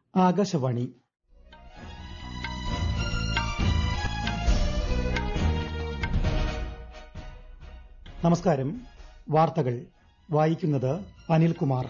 ആകാശവാണി നമസ്കാരം വാർത്തകൾ വായിക്കുന്നത് അനിൽകുമാർ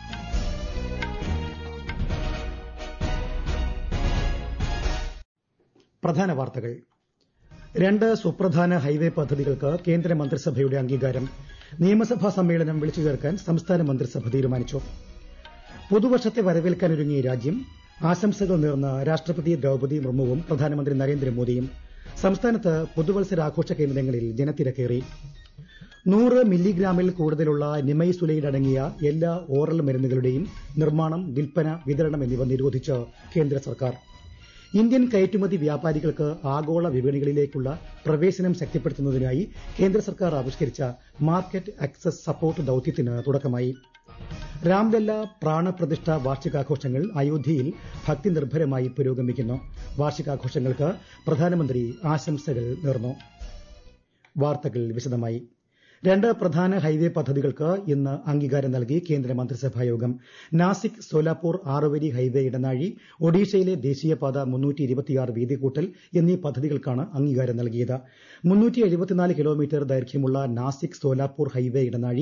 പ്രധാന വാർത്തകൾ രണ്ട് സുപ്രധാന ഹൈവേ പദ്ധതികൾക്ക് കേന്ദ്ര മന്ത്രിസഭയുടെ അംഗീകാരം നിയമസഭാ സമ്മേളനം വിളിച്ചു ചേർക്കാൻ സംസ്ഥാന മന്ത്രിസഭ തീരുമാനിച്ചു പുതുവർഷത്തെ വരവേൽക്കാനൊരുങ്ങി രാജ്യം ആശംസകൾ നേർന്ന രാഷ്ട്രപതി ദ്രൌപദി മുർമുവും പ്രധാനമന്ത്രി നരേന്ദ്രമോദിയും സംസ്ഥാനത്ത് പുതുവത്സരാഘോഷ കേന്ദ്രങ്ങളിൽ ജനത്തിരക്കേറി നൂറ് മില്ലിഗ്രാമിൽ കൂടുതലുള്ള നിമൈസുലൈഡ് അടങ്ങിയ എല്ലാ ഓറൽ മരുന്നുകളുടെയും നിർമ്മാണം വിൽപ്പന വിതരണം എന്നിവ നിരോധിച്ച് കേന്ദ്ര സർക്കാർ ഇന്ത്യൻ കയറ്റുമതി വ്യാപാരികൾക്ക് ആഗോള വിപണികളിലേക്കുള്ള പ്രവേശനം ശക്തിപ്പെടുത്തുന്നതിനായി കേന്ദ്ര സർക്കാർ ആവിഷ്കരിച്ച മാർക്കറ്റ് ആക്സസ് സപ്പോർട്ട് ദൌത്യത്തിന് തുടക്കമായി രാംലല്ല പ്രാണപ്രതിഷ്ഠ വാർഷികാഘോഷങ്ങൾ അയോധ്യയിൽ ഭക്തി നിർഭരമായി പുരോഗമിക്കുന്നു വാർഷികാഘോഷങ്ങൾക്ക് പ്രധാനമന്ത്രി ആശംസകൾ നേർന്നു വാർത്തകൾ വിശദമായി രണ്ട് പ്രധാന ഹൈവേ പദ്ധതികൾക്ക് ഇന്ന് അംഗീകാരം നൽകി കേന്ദ്ര മന്ത്രിസഭായോഗം നാസിക് സോലാപൂർ ആറുവരി ഹൈവേ ഇടനാഴി ഒഡീഷയിലെ ദേശീയപാത വീതികൂട്ടൽ എന്നീ പദ്ധതികൾക്കാണ് അംഗീകാരം നൽകിയത് കിലോമീറ്റർ ദൈർഘ്യമുള്ള നാസിക് സോലാപൂർ ഹൈവേ ഇടനാഴി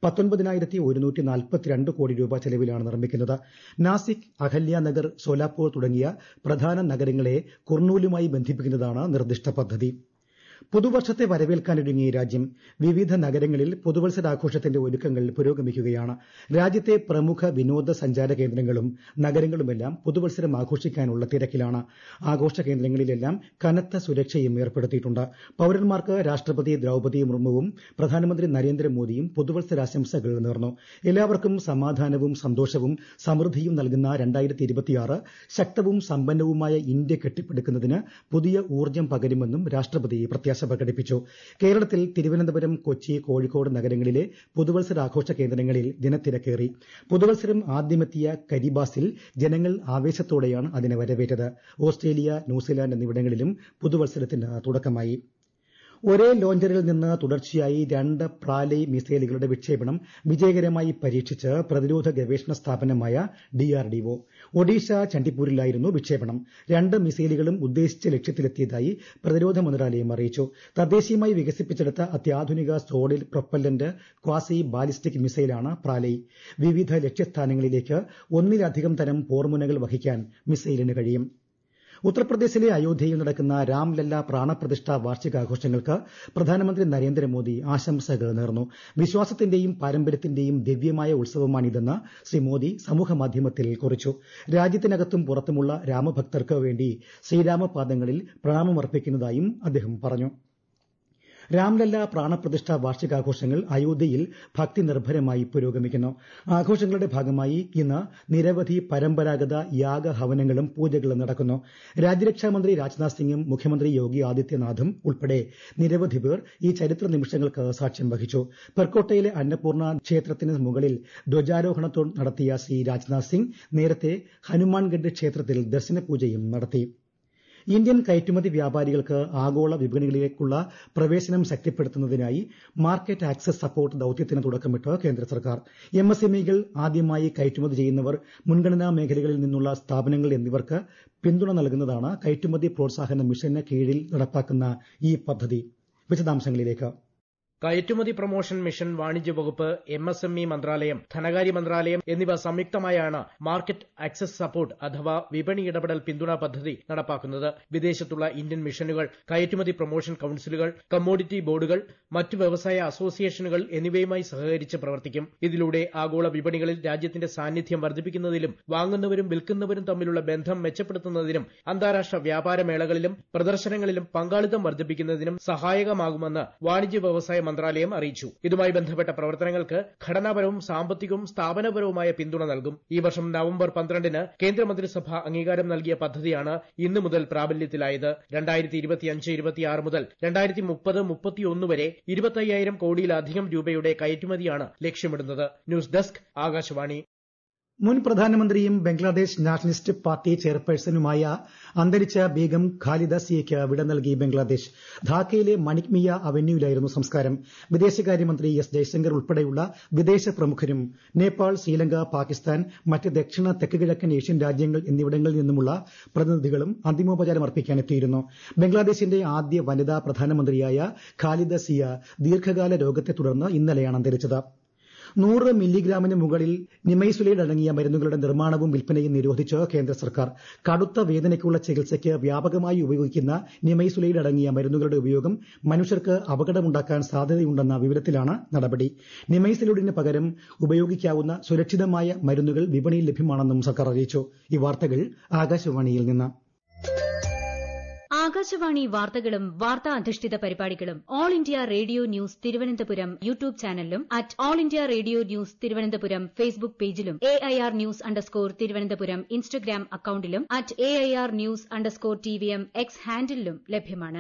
കോടി രൂപ ചെലവിലാണ് നിർമ്മിക്കുന്നത് നാസിക് അഹല്യാനഗർ സോലാപൂർ തുടങ്ങിയ പ്രധാന നഗരങ്ങളെ കുർണൂലുമായി ബന്ധിപ്പിക്കുന്നതാണ് നിർദ്ദിഷ്ട പദ്ധതി പുതുവർഷത്തെ വരവേൽക്കാനൊരുങ്ങി രാജ്യം വിവിധ നഗരങ്ങളിൽ പുതുവത്സരാഘോഷത്തിന്റെ ഒരുക്കങ്ങൾ പുരോഗമിക്കുകയാണ് രാജ്യത്തെ പ്രമുഖ വിനോദസഞ്ചാര കേന്ദ്രങ്ങളും നഗരങ്ങളുമെല്ലാം പുതുവത്സരം ആഘോഷിക്കാനുള്ള തിരക്കിലാണ് ആഘോഷ കേന്ദ്രങ്ങളിലെല്ലാം കനത്ത സുരക്ഷയും ഏർപ്പെടുത്തിയിട്ടുണ്ട് പൌരന്മാർക്ക് രാഷ്ട്രപതി ദ്രൌപദി മുർമുവും പ്രധാനമന്ത്രി നരേന്ദ്രമോദിയും പുതുവത്സരാശംസകൾ നേർന്നു എല്ലാവർക്കും സമാധാനവും സന്തോഷവും സമൃദ്ധിയും നൽകുന്ന ശക്തവും സമ്പന്നവുമായ ഇന്ത്യ കെട്ടിപ്പടുക്കുന്നതിന് പുതിയ ഊർജ്ജം പകരുമെന്നും രാഷ്ട്രപതി പ്രത്യാശ പ്രകടിപ്പിച്ചു കേരളത്തിൽ തിരുവനന്തപുരം കൊച്ചി കോഴിക്കോട് നഗരങ്ങളിലെ പുതുവത്സരാഘോഷ കേന്ദ്രങ്ങളിൽ ജനത്തിരക്കേറി പുതുവത്സരം ആദ്യമെത്തിയ കരീബാസിൽ ജനങ്ങൾ ആവേശത്തോടെയാണ് അതിനെ വരവേറ്റത് ഓസ്ട്രേലിയ ന്യൂസിലാന്റ് എന്നിവിടങ്ങളിലും പുതുവത്സരത്തിന് തുടക്കമായി ഒരേ ലോഞ്ചറിൽ നിന്ന് തുടർച്ചയായി രണ്ട് പ്രാലയ് മിസൈലുകളുടെ വിക്ഷേപണം വിജയകരമായി പരീക്ഷിച്ച് പ്രതിരോധ ഗവേഷണ സ്ഥാപനമായ ഡിആർഡിഒ ഒഡീഷ ചണ്ഡിപ്പൂരിലായിരുന്നു വിക്ഷേപണം രണ്ട് മിസൈലുകളും ഉദ്ദേശിച്ച ലക്ഷ്യത്തിലെത്തിയതായി പ്രതിരോധ മന്ത്രാലയം അറിയിച്ചു തദ്ദേശീയമായി വികസിപ്പിച്ചെടുത്ത അത്യാധുനിക സോളിഡ് പ്രൊപ്പല്ലന്റ് ക്വാസി ബാലിസ്റ്റിക് മിസൈലാണ് പ്രാലയ് വിവിധ ലക്ഷ്യസ്ഥാനങ്ങളിലേക്ക് ഒന്നിലധികം തരം പോർമുനകൾ വഹിക്കാൻ മിസൈലിന് കഴിയും ഉത്തർപ്രദേശിലെ അയോധ്യയിൽ നടക്കുന്ന രാംലല്ല പ്രാണപ്രതിഷ്ഠ വാർഷികാഘോഷങ്ങൾക്ക് പ്രധാനമന്ത്രി നരേന്ദ്രമോദി ആശംസകൾ നേർന്നു വിശ്വാസത്തിന്റെയും പാരമ്പര്യത്തിന്റെയും ദിവ്യമായ ഉത്സവമാണിതെന്ന് ശ്രീ മോദി സമൂഹമാധ്യമത്തിൽ കുറിച്ചു രാജ്യത്തിനകത്തും പുറത്തുമുള്ള രാമഭക്തർക്ക് വേണ്ടി ശ്രീരാമപാദങ്ങളിൽ പ്രണാമമർപ്പിക്കുന്നതായും അദ്ദേഹം പറഞ്ഞു രാംലല്ല പ്രാണപ്രതിഷ്ഠ വാർഷികാഘോഷങ്ങൾ അയോധ്യയിൽ ഭക്തി നിർഭരമായി പുരോഗമിക്കുന്നു ആഘോഷങ്ങളുടെ ഭാഗമായി ഇന്ന് നിരവധി പരമ്പരാഗത യാഗഹവനങ്ങളും പൂജകളും നടക്കുന്നു രാജ്യരക്ഷാമന്ത്രി രാജ്നാഥ് സിംഗും മുഖ്യമന്ത്രി യോഗി ആദിത്യനാഥും ഉൾപ്പെടെ നിരവധി പേർ ഈ ചരിത്ര നിമിഷങ്ങൾക്ക് സാക്ഷ്യം വഹിച്ചു പെർക്കോട്ടയിലെ അന്നപൂർണ ക്ഷേത്രത്തിന് മുകളിൽ ധ്വജാരോഹണത്തോട് നടത്തിയ ശ്രീ രാജ്നാഥ് സിംഗ് നേരത്തെ ഹനുമാൻഗഡ് ക്ഷേത്രത്തിൽ ദർശനപൂജയും നടത്തി ഇന്ത്യൻ കയറ്റുമതി വ്യാപാരികൾക്ക് ആഗോള വിപണികളിലേക്കുള്ള പ്രവേശനം ശക്തിപ്പെടുത്തുന്നതിനായി മാർക്കറ്റ് ആക്സസ് സപ്പോർട്ട് ദൌത്യത്തിന് തുടക്കമിട്ട് കേന്ദ്ര സർക്കാർ എംഎസ്എംഇകൾ ആദ്യമായി കയറ്റുമതി ചെയ്യുന്നവർ മുൻഗണനാ മേഖലകളിൽ നിന്നുള്ള സ്ഥാപനങ്ങൾ എന്നിവർക്ക് പിന്തുണ നൽകുന്നതാണ് കയറ്റുമതി പ്രോത്സാഹന മിഷന് കീഴിൽ നടപ്പാക്കുന്ന ഈ പദ്ധതി വിശദാംശങ്ങളിലേക്ക് കയറ്റുമതി പ്രൊമോഷൻ മിഷൻ വാണിജ്യ വകുപ്പ് എം എസ് എം ഇ മന്ത്രാലയം ധനകാര്യ മന്ത്രാലയം എന്നിവ സംയുക്തമായാണ് മാർക്കറ്റ് ആക്സസ് സപ്പോർട്ട് അഥവാ വിപണി ഇടപെടൽ പിന്തുണ പദ്ധതി നടപ്പാക്കുന്നത് വിദേശത്തുള്ള ഇന്ത്യൻ മിഷനുകൾ കയറ്റുമതി പ്രൊമോഷൻ കൌൺസിലുകൾ കമ്മോഡിറ്റി ബോർഡുകൾ മറ്റു വ്യവസായ അസോസിയേഷനുകൾ എന്നിവയുമായി സഹകരിച്ച് പ്രവർത്തിക്കും ഇതിലൂടെ ആഗോള വിപണികളിൽ രാജ്യത്തിന്റെ സാന്നിധ്യം വർദ്ധിപ്പിക്കുന്നതിലും വാങ്ങുന്നവരും വിൽക്കുന്നവരും തമ്മിലുള്ള ബന്ധം മെച്ചപ്പെടുത്തുന്നതിനും അന്താരാഷ്ട്ര വ്യാപാര മേളകളിലും പ്രദർശനങ്ങളിലും പങ്കാളിത്തം വർദ്ധിപ്പിക്കുന്നതിനും സഹായകമാകുമെന്ന് വാണിജ്യ വ്യവസായ മന്ത്രാലയം അറിയിച്ചു ഇതുമായി ബന്ധപ്പെട്ട പ്രവർത്തനങ്ങൾക്ക് ഘടനാപരവും സാമ്പത്തികവും സ്ഥാപനപരവുമായ പിന്തുണ നൽകും ഈ വർഷം നവംബർ പന്ത്രണ്ടിന് കേന്ദ്രമന്ത്രിസഭ അംഗീകാരം നൽകിയ പദ്ധതിയാണ് ഇന്നു മുതൽ പ്രാബല്യത്തിലായത് രണ്ടായിരത്തി ഇരുപത്തിയഞ്ച് ഇരുപത്തിയാറ് മുതൽ രണ്ടായിരത്തി മുപ്പത് മുപ്പത്തിയൊന്ന് വരെ ഇരുപത്തയ്യായിരം കോടിയിലധികം രൂപയുടെ കയറ്റുമതിയാണ് ലക്ഷ്യമിടുന്നത് ന്യൂസ് ഡെസ്ക് ആകാശവാണി മുൻ പ്രധാനമന്ത്രിയും ബംഗ്ലാദേശ് നാഷണലിസ്റ്റ് പാർട്ടി ചെയർപേഴ്സണുമായ അന്തരിച്ച ബീഗം ഖാലിദ സിയയ്ക്ക് വിട നൽകി ബംഗ്ലാദേശ് ധാക്കയിലെ മണിക്മിയ അവന്യൂവിലായിരുന്നു സംസ്കാരം വിദേശകാര്യമന്ത്രി എസ് ജയശങ്കർ ഉൾപ്പെടെയുള്ള വിദേശ പ്രമുഖരും നേപ്പാൾ ശ്രീലങ്ക പാകിസ്ഥാൻ മറ്റ് ദക്ഷിണ തെക്ക് കിഴക്കൻ ഏഷ്യൻ രാജ്യങ്ങൾ എന്നിവിടങ്ങളിൽ നിന്നുമുള്ള പ്രതിനിധികളും അന്തിമോപചാരം അർപ്പിക്കാനെത്തിയിരുന്നു ബംഗ്ലാദേശിന്റെ ആദ്യ വനിതാ പ്രധാനമന്ത്രിയായ ഖാലിദ സിയ ദീർഘകാല രോഗത്തെ തുടർന്ന് ഇന്നലെയാണ് അന്തരിച്ചത് നൂറ് മില്ലിഗ്രാമിന് മുകളിൽ നിമൈസുലൈഡ് അടങ്ങിയ മരുന്നുകളുടെ നിർമ്മാണവും വിൽപ്പനയും നിരോധിച്ച് കേന്ദ്ര സർക്കാർ കടുത്ത വേദനയ്ക്കുള്ള ചികിത്സയ്ക്ക് വ്യാപകമായി ഉപയോഗിക്കുന്ന നിമൈസുലൈഡ് അടങ്ങിയ മരുന്നുകളുടെ ഉപയോഗം മനുഷ്യർക്ക് അപകടമുണ്ടാക്കാൻ സാധ്യതയുണ്ടെന്ന വിവരത്തിലാണ് നടപടി നിമൈസുലൈഡിന് പകരം ഉപയോഗിക്കാവുന്ന സുരക്ഷിതമായ മരുന്നുകൾ വിപണിയിൽ ലഭ്യമാണെന്നും സർക്കാർ അറിയിച്ചു ഈ വാർത്തകൾ ആകാശവാണിയിൽ നിന്ന് ആകാശവാണി വാർത്തകളും വാർത്താ അധിഷ്ഠിത പരിപാടികളും all India radio news Thiruvananthapuram YouTube ചാനലിലും at all India radio news Thiruvananthapuram Facebook പേജിലും A I R news underscore Thiruvananthapuram Instagram അക്കൌണ്ടിലും at A I R news underscore T V M X ഹാൻഡിലും ലഭ്യമാണ്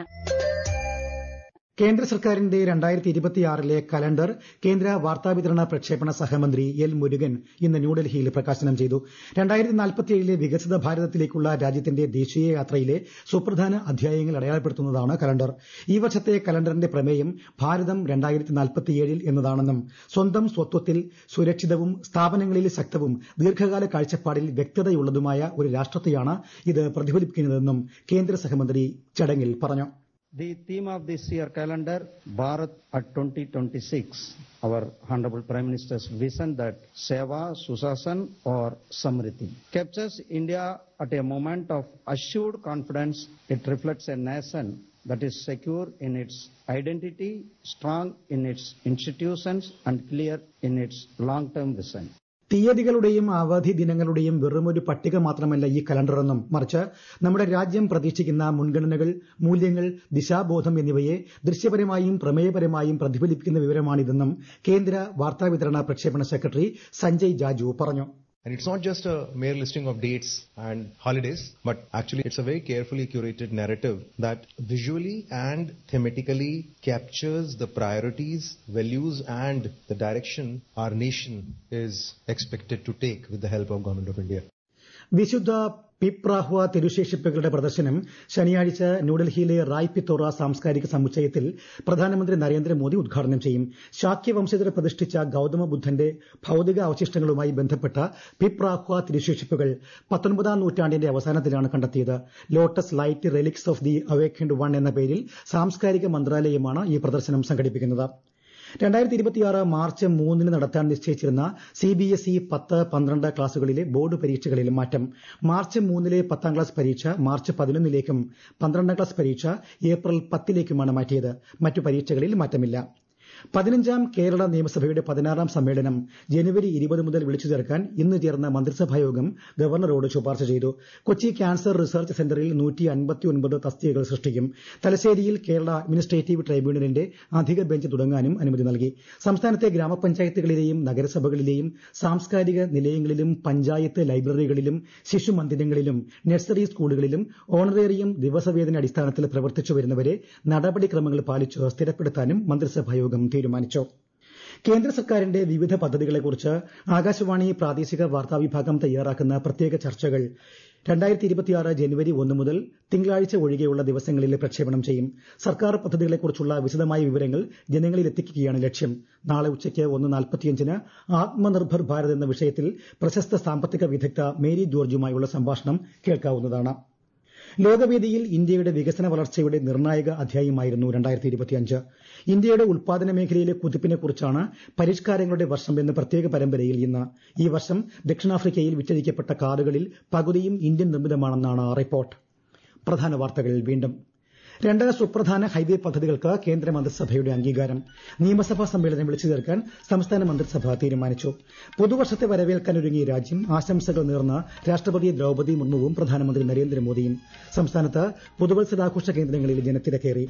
കേന്ദ്ര സർക്കാരിന്റെ രണ്ടായിരത്തി ഇരുപത്തിയാറിലെ കലണ്ടർ കേന്ദ്ര വാർത്താവിതരണ പ്രക്ഷേപണ സഹമന്ത്രി എൽ മുരുകൻ ഇന്ന് ന്യൂഡൽഹിയിൽ പ്രകാശനം ചെയ്തു രണ്ടായിരത്തി നാൽപ്പത്തിയേഴിലെ വികസിത ഭാരതത്തിലേക്കുള്ള രാജ്യത്തിന്റെ ദേശീയ യാത്രയിലെ സുപ്രധാന അധ്യായങ്ങൾ അടയാളപ്പെടുത്തുന്നതാണ് കലണ്ടർ ഈ വർഷത്തെ കലണ്ടറിന്റെ പ്രമേയം ഭാരതം രണ്ടായിരത്തി നാൽപ്പത്തിയേഴിൽ എന്നതാണെന്നും സ്വന്തം സ്വത്വത്തിൽ സുരക്ഷിതവും സ്ഥാപനങ്ങളിൽ ശക്തവും ദീർഘകാല കാഴ്ചപ്പാടിൽ വ്യക്തതയുള്ളതുമായ ഒരു രാഷ്ട്രത്തെയാണ് ഇത് പ്രതിഫലിപ്പിക്കുന്നതെന്നും കേന്ദ്ര സഹമന്ത്രി ചടങ്ങിൽ പറഞ്ഞു The theme of this year calendar, Bharat at 2026, our Honorable Prime Minister's vision that Seva, Susasan or Samriti captures India at a moment of assured confidence. It reflects a nation that is secure in its identity, strong in its institutions and clear in its long-term vision. തീയതികളുടെയും അവധി ദിനങ്ങളുടെയും വെറുമൊരു പട്ടിക മാത്രമല്ല ഈ കലണ്ടറെന്നും മറിച്ച് നമ്മുടെ രാജ്യം പ്രതീക്ഷിക്കുന്ന മുൻഗണനകൾ മൂല്യങ്ങൾ ദിശാബോധം എന്നിവയെ ദൃശ്യപരമായും പ്രമേയപരമായും പ്രതിഫലിപ്പിക്കുന്ന വിവരമാണിതെന്നും കേന്ദ്ര വാർത്താവിതരണ പ്രക്ഷേപണ സെക്രട്ടറി സഞ്ജയ് ജാജു പറഞ്ഞു And it's not just a mere listing of dates and holidays, but actually it's a very carefully curated narrative that visually and thematically captures the priorities, values and the direction our nation is expected to take with the help of Government of India. വിശുദ്ധ പിപ്രാഹ്വ തിരുശേഷിപ്പുകളുടെ പ്രദർശനം ശനിയാഴ്ച ന്യൂഡൽഹിയിലെ റായ് പിത്തോറ സാംസ്കാരിക സമുച്ചയത്തിൽ പ്രധാനമന്ത്രി നരേന്ദ്രമോദി ഉദ്ഘാടനം ചെയ്യും ശാക്യവംശജരെ പ്രതിഷ്ഠിച്ച ഗൌതമ ബുദ്ധന്റെ ഭൌതിക അവശിഷ്ടങ്ങളുമായി ബന്ധപ്പെട്ട പിപ്രാഹ്വ തിരുശേഷിപ്പുകൾ പത്തൊൻപതാം നൂറ്റാണ്ടിന്റെ അവസാനത്തിലാണ് കണ്ടെത്തിയത് lotus light relics of the awakened one എന്ന പേരിൽ സാംസ്കാരിക മന്ത്രാലയമാണ് ഈ പ്രദർശനം സംഘടിപ്പിക്കുന്നത് രണ്ടായിരത്തി ഇരുപത്തിയാറ് മാർച്ച് മൂന്നിന് നടത്താൻ നിശ്ചയിച്ചിരുന്ന സി ബി എസ് ഇ പത്ത് പന്ത്രണ്ട് ക്ലാസുകളിലെ ബോർഡ് പരീക്ഷകളിൽ മാറ്റം മാർച്ച് മൂന്നിലെ പത്താം ക്ലാസ് പരീക്ഷ മാർച്ച് പതിനൊന്നിലേക്കും പന്ത്രണ്ടാം ക്ലാസ് പരീക്ഷ ഏപ്രിൽ പത്തിലേക്കുമാണ് മാറ്റിയത് മറ്റു പരീക്ഷകളിൽ മാറ്റമില്ല പതിനഞ്ചാം കേരള നിയമസഭയുടെ പതിനാറാം സമ്മേളനം ജനുവരി ഇരുപത് മുതൽ വിളിച്ചു ചേർക്കാൻ ഇന്ന് ചേർന്ന മന്ത്രിസഭാ യോഗം ഗവർണറോട് ശുപാർശ ചെയ്തു കൊച്ചി ക്യാൻസർ റിസർച്ച് സെന്ററിൽ നൂറ്റി അൻപത്തിയൊൻപത് തസ്തികകൾ സൃഷ്ടിക്കും തലശ്ശേരിയിൽ കേരള അഡ്മിനിസ്ട്രേറ്റീവ് ട്രൈബ്യൂണലിന്റെ അധിക ബെഞ്ച് തുടങ്ങാനും അനുമതി നൽകി സംസ്ഥാനത്തെ ഗ്രാമപഞ്ചായത്തുകളിലെയും നഗരസഭകളിലെയും സാംസ്കാരിക നിലയങ്ങളിലും പഞ്ചായത്ത് ലൈബ്രറികളിലും ശിശുമന്ദിരങ്ങളിലും നഴ്സറി സ്കൂളുകളിലും ഓണറേറിയം ദിവസവേതന അടിസ്ഥാനത്തിൽ പ്രവർത്തിച്ചു വരുന്നവരെ നടപടിക്രമങ്ങൾ പാലിച്ച് സ്ഥിരപ്പെടുത്താനും മന്ത്രിസഭായോഗം തീരുമാനിച്ചു കേന്ദ്ര സർക്കാരിന്റെ വിവിധ പദ്ധതികളെക്കുറിച്ച് ആകാശവാണി പ്രാദേശിക വാർത്താ വിഭാഗം തയ്യാറാക്കുന്ന പ്രത്യേക ചർച്ചകൾ രണ്ടായിരത്തി ഇരുപത്തിയാറ് ജനുവരി ഒന്ന് മുതൽ തിങ്കളാഴ്ച ഒഴികെയുള്ള ദിവസങ്ങളിൽ പ്രക്ഷേപണം ചെയ്യും സർക്കാർ പദ്ധതികളെക്കുറിച്ചുള്ള വിശദമായ വിവരങ്ങൾ ജനങ്ങളിൽ എത്തിക്കുകയാണ് ലക്ഷ്യം നാളെ ഉച്ചയ്ക്ക് ഒന്ന് നാൽപ്പത്തിയഞ്ചിന് ആത്മനിർഭർ ഭാരത് എന്ന വിഷയത്തിൽ പ്രശസ്ത സാമ്പത്തിക വിദഗ്ധ മേരി ജോർജുമായുള്ള സംഭാഷണം കേൾക്കാവുന്നതാണ് ലോകവേദിയിൽ ഇന്ത്യയുടെ വികസന വളർച്ചയുടെ നിർണായക അധ്യായമായിരുന്നു രണ്ടായിരത്തി ഇരുപത്തിയഞ്ച് ഇന്ത്യയുടെ ഉൽപാദന മേഖലയിലെ കുതിപ്പിനെക്കുറിച്ചാണ് പരിഷ്കാരങ്ങളുടെ വർഷം എന്ന പ്രത്യേക പരമ്പരയിൽ ഇന്ന് ഈ വർഷം ദക്ഷിണാഫ്രിക്കയിൽ വിറ്റഴിക്കപ്പെട്ട കാറുകളിൽ പകുതിയും ഇന്ത്യൻ നിർമ്മിതമാണെന്നാണ് റിപ്പോർട്ട് പ്രധാന വാർത്തകൾ വീണ്ടും രണ്ട് സുപ്രധാന ഹൈവേ പദ്ധതികൾക്ക് കേന്ദ്ര മന്ത്രിസഭയുടെ അംഗീകാരം നിയമസഭാ സമ്മേളനം വിളിച്ചു ചേർക്കാൻ സംസ്ഥാന മന്ത്രിസഭ തീരുമാനിച്ചു പുതുവർഷത്തെ വരവേൽക്കാനൊരുങ്ങിയ രാജ്യം ആശംസകൾ നേർന്ന രാഷ്ട്രപതി ദ്രൌപദി മുർമുവും പ്രധാനമന്ത്രി നരേന്ദ്രമോദിയും സംസ്ഥാനത്ത് പുതുവത്സരാഘോഷ കേന്ദ്രങ്ങളിൽ ജനത്തിരക്കേറി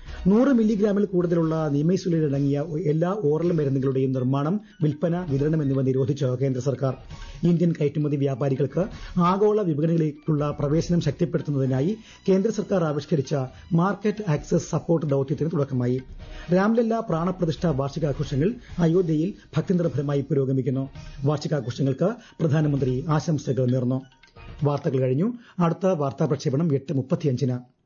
നൂറ് മില്ലിഗ്രാമിൽ കൂടുതലുള്ള നിമൈസുലടങ്ങിയ എല്ലാ ഓറൽ മരുന്നുകളുടെയും നിർമ്മാണം വിൽപ്പന വിതരണം എന്നിവ നിരോധിച്ച് കേന്ദ്ര സർക്കാർ ഇന്ത്യൻ കയറ്റുമതി വ്യാപാരികൾക്ക് ആഗോള വിപണികളിലേക്കുള്ള പ്രവേശനം ശക്തിപ്പെടുത്തുന്നതിനായി കേന്ദ്ര സർക്കാർ ആവിഷ്കരിച്ച മാർക്കറ്റ് ആക്സസ് സപ്പോർട്ട് ദൌത്യത്തിന് തുടക്കമായി രാംലല്ല പ്രാണപ്രതിഷ്ഠ വാർഷികാഘോഷങ്ങൾ അയോധ്യയിൽ ഭക്തിനിർഭരമായി പുരോഗമിക്കുന്നു വാർഷികാഘോഷങ്ങൾക്ക് പ്രധാനമന്ത്രി ആശംസകൾ നേർന്നു വാർത്തകൾ കഴിഞ്ഞു അടുത്ത വാർത്താ പ്രക്ഷേപണം എട്ട് മുപ്പത്തിയഞ്ചിന്